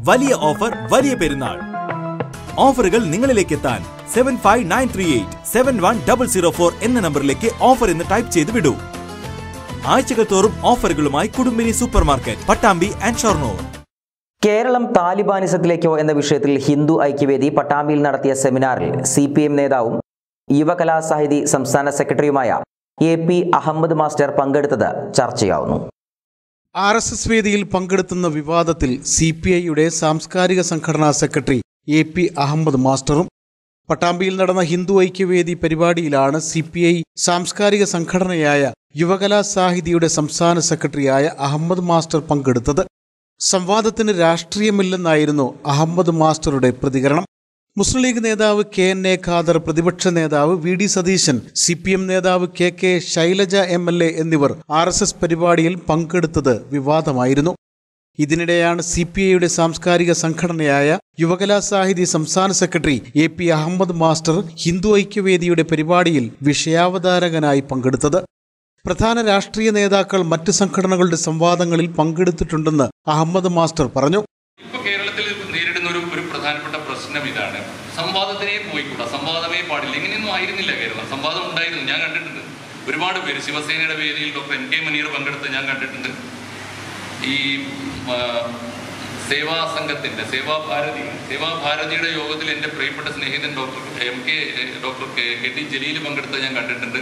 വലിയ ഓഫർ വലിയ പെരുന്നാൾ ഓഫറുകൾ നിങ്ങളിലേക്ക് എത്താൻ seven five nine three eight seven one double zero four എന്ന നമ്പറിലേക്ക് ഓഫർ എന്ന് ടൈപ്പ് ചെയ്ത് വിടൂ ആഴ്ചകൾ തോറും ഓഫറുകളുമായി Kudumbini supermarket Pattambi and Shoranur Kerala താലിബാനിസത്തിലേക്കോ എന്ന വിഷയത്തിൽ ഹിന്ദു ഐക്യവേദി പട്ടാമ്പിയിൽ നടത്തിയ സെമിനാറിൽ സി പി എം നേതാവും യുവകലാസാഹിതി സംസ്ഥാന സെക്രട്ടറിയുമായ എ പി അഹമ്മദ് മാസ്റ്റർ പങ്കെടുത്തത് ചർച്ചയാവുന്നു ആർ എസ് എസ് വേദിയിൽ പങ്കെടുത്തുന്ന വിവാദത്തിൽ സി പി ഐയുടെ സാംസ്കാരിക സംഘടനാ സെക്രട്ടറി എ പി അഹമ്മദ് മാസ്റ്ററും പട്ടാമ്പിയിൽ നടന്ന ഹിന്ദു ഐക്യവേദി പരിപാടിയിലാണ് സി പി ഐ സാംസ്കാരിക സംഘടനയായ യുവകലാ സാഹിതിയുടെ സംസ്ഥാന സെക്രട്ടറിയായ അഹമ്മദ് മാസ്റ്റർ പങ്കെടുത്തത് സംവാദത്തിന് രാഷ്ട്രീയമില്ലെന്നായിരുന്നു അഹമ്മദ് മാസ്റ്ററുടെ പ്രതികരണം മുസ്ലിം ലീഗ് നേതാവ് കെ എൻ എ ഖാദർ പ്രതിപക്ഷ നേതാവ് V D Satheesan C P M നേതാവ് K K Shailaja M L A എന്നിവർ ആർ എസ് എസ് പരിപാടിയിൽ പങ്കെടുത്തത് വിവാദമായിരുന്നു ഇതിനിടെയാണ് സി പി ഐയുടെ സാംസ്കാരിക സംഘടനയായ യുവകലാ സാഹിതി സംസ്ഥാന secretary A P Ahammed master Hindu ഐക്യവേദിയുടെ പരിപാടിയിൽ വിഷയാവതാരകനായി പങ്കെടുത്തത് പ്രധാന രാഷ്ട്രീയ നേതാക്കൾ മറ്റ് സംഘടനകളുടെ സംവാദങ്ങളിൽ പങ്കെടുത്തിട്ടുണ്ടെന്ന് അഹമ്മദ് മാസ്റ്റർ പറഞ്ഞു ഇപ്പൊ കേരളത്തിൽ നേരിടുന്ന ഒരു ഒരു പ്രധാനപ്പെട്ട പ്രശ്നം ഇതാണ് സംവാദത്തിനേ പോയിക്കൂടാ സംവാദമേ പാടില്ല ഇങ്ങനെയൊന്നും ആയിരുന്നില്ല കേരളം സംവാദം ഉണ്ടായിരുന്നു ഞാൻ കണ്ടിട്ടുണ്ട് ഒരുപാട് പേര് ശിവസേനയുടെ വേദിയിൽ ഡോക്ടർ എൻ കെ മനീർ പങ്കെടുത്ത് ഞാൻ കണ്ടിട്ടുണ്ട് ഈ ആ, സേവാ സംഘത്തിന്റെ സേവാഭാരതി സേവാഭാരതിയുടെ യോഗത്തിൽ എൻ്റെ പ്രിയപ്പെട്ട സ്നേഹിതൻ doctor M K doctor K K T Jaleel പങ്കെടുത്ത് ഞാൻ കണ്ടിട്ടുണ്ട്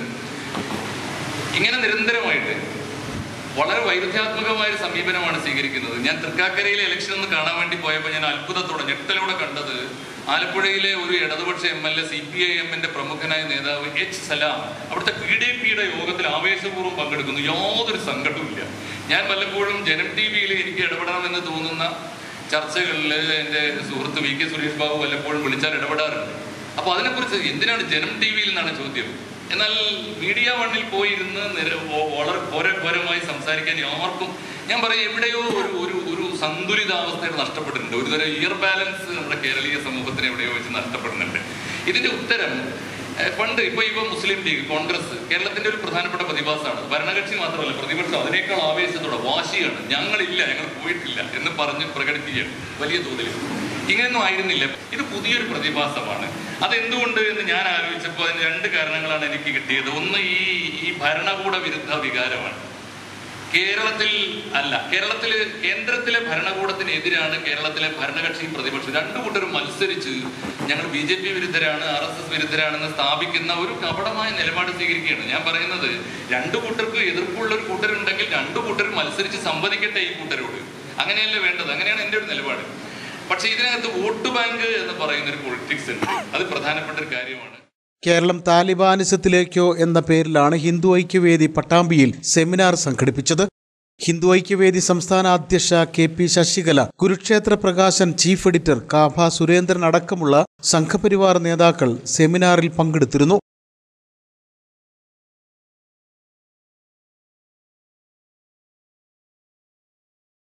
ഇങ്ങനെ നിരന്തരമായിട്ട് വളരെ വൈരുദ്ധ്യാത്മകമായ ഒരു സമീപനമാണ് സ്വീകരിക്കുന്നത് ഞാൻ തൃക്കാക്കരയിലെ ഇലക്ഷൻ ഒന്ന് കാണാൻ വേണ്ടി പോയപ്പോൾ ഞാൻ അത്ഭുതത്തോടെ ഞെട്ടലോടെ കണ്ടത് ആലപ്പുഴയിലെ ഒരു ഇടതുപക്ഷ M L A C P I എമ്മിന്റെ പ്രമുഖനായ നേതാവ് എച്ച് സലാം അവിടുത്തെ പി ഡി പിയുടെ യോഗത്തിൽ ആവേശപൂർവ്വം പങ്കെടുക്കുന്നു യാതൊരു സങ്കടവുമില്ല ഞാൻ വല്ലപ്പോഴും ജനം ടി വിയിൽ എനിക്ക് ഇടപെടണമെന്ന് തോന്നുന്ന ചർച്ചകളിൽ എൻ്റെ സുഹൃത്ത് വി കെ സുരേഷ് ബാബു വല്ലപ്പോഴും വിളിച്ചാൽ ഇടപെടാറുണ്ട് അപ്പോൾ അതിനെക്കുറിച്ച് എന്തിനാണ് ജനം ടി വിയിൽ നിന്നാണ് ചോദ്യം എന്നാൽ മീഡിയ വണ്ണിൽ പോയിരുന്ന് നിര ഓ- വളരെ ഘോരഘോരമായി സംസാരിക്കാൻ ആർക്കും ഞാൻ പറയും എവിടെയോ ഒരു ഒരു ഒരു സന്തുലിതാവസ്ഥയുടെ നഷ്ടപ്പെട്ടിട്ടുണ്ട് ഒരു തരം ഇയർ ബാലൻസ് നമ്മുടെ കേരളീയ സമൂഹത്തിന് എവിടെയോ വെച്ച് നഷ്ടപ്പെടുന്നുണ്ട് ഇതിന്റെ ഉത്തരം ഏഹ്, പണ്ട് ഇപ്പൊ ഇപ്പൊ മുസ്ലിം ലീഗ് കോൺഗ്രസ് കേരളത്തിന്റെ ഒരു പ്രധാനപ്പെട്ട പ്രതിഭാസമാണ് ഭരണകക്ഷി മാത്രമല്ല പ്രതിപക്ഷം അതിനേക്കാൾ ആവേശത്തോടെ വാശിയാണ് ഞങ്ങളില്ല ഞങ്ങൾ പോയിട്ടില്ല എന്ന് പറഞ്ഞ് പ്രകടിപ്പിക്കുകയാണ് വലിയ തോതിൽ ഇങ്ങനെയൊന്നും ആയിരുന്നില്ല ഇത് പുതിയൊരു പ്രതിഭാസമാണ് അതെന്തുകൊണ്ട് എന്ന് ഞാൻ ആലോചിച്ചപ്പോൾ അതിന് രണ്ട് കാരണങ്ങളാണ് എനിക്ക് കിട്ടിയത് ഒന്ന് ഈ ഈ ഭരണകൂട വിരുദ്ധ വികാരമാണ് കേരളത്തിൽ അല്ല കേരളത്തിൽ കേന്ദ്രത്തിലെ ഭരണകൂടത്തിനെതിരാണ് കേരളത്തിലെ ഭരണകക്ഷിയും പ്രതിപക്ഷവും രണ്ടു കൂട്ടരും മത്സരിച്ച് ഞങ്ങൾ ബി ജെ പി വിരുദ്ധരാണ് ആർ എസ് എസ് വിരുദ്ധരാണെന്ന് സ്ഥാപിക്കുന്ന ഒരു കപടമായ നിലപാട് സ്വീകരിക്കുകയാണ് ഞാൻ പറയുന്നത് രണ്ടു കൂട്ടർക്ക് എതിർപ്പുള്ള ഒരു കൂട്ടരുണ്ടെങ്കിൽ രണ്ടു കൂട്ടരും മത്സരിച്ച് സംവദിക്കട്ടെ ഈ കൂട്ടരോട് അങ്ങനെയല്ലേ വേണ്ടത് അങ്ങനെയാണ് എൻ്റെ ഒരു നിലപാട് പക്ഷേ ഇതിനകത്ത് വോട്ട് ബാങ്ക് എന്ന് പറയുന്ന ഒരു പൊളിറ്റിക്സ് ഉണ്ട് അത് പ്രധാനപ്പെട്ട ഒരു കാര്യമാണ് കേരളം താലിബാനിസത്തിലേക്കോ എന്ന പേരിലാണ് ഹിന്ദു ഐക്യവേദി പട്ടാമ്പിയിൽ സെമിനാർ സംഘടിപ്പിച്ചത് ഹിന്ദു ഐക്യവേദി സംസ്ഥാന അധ്യക്ഷ K P Sasikala Kurukshetra Prakashan chief editor കാഭ സുരേന്ദ്രൻ അടക്കമുള്ള സംഘപരിവാർ നേതാക്കൾ സെമിനാറിൽ പങ്കെടുത്തിരുന്നു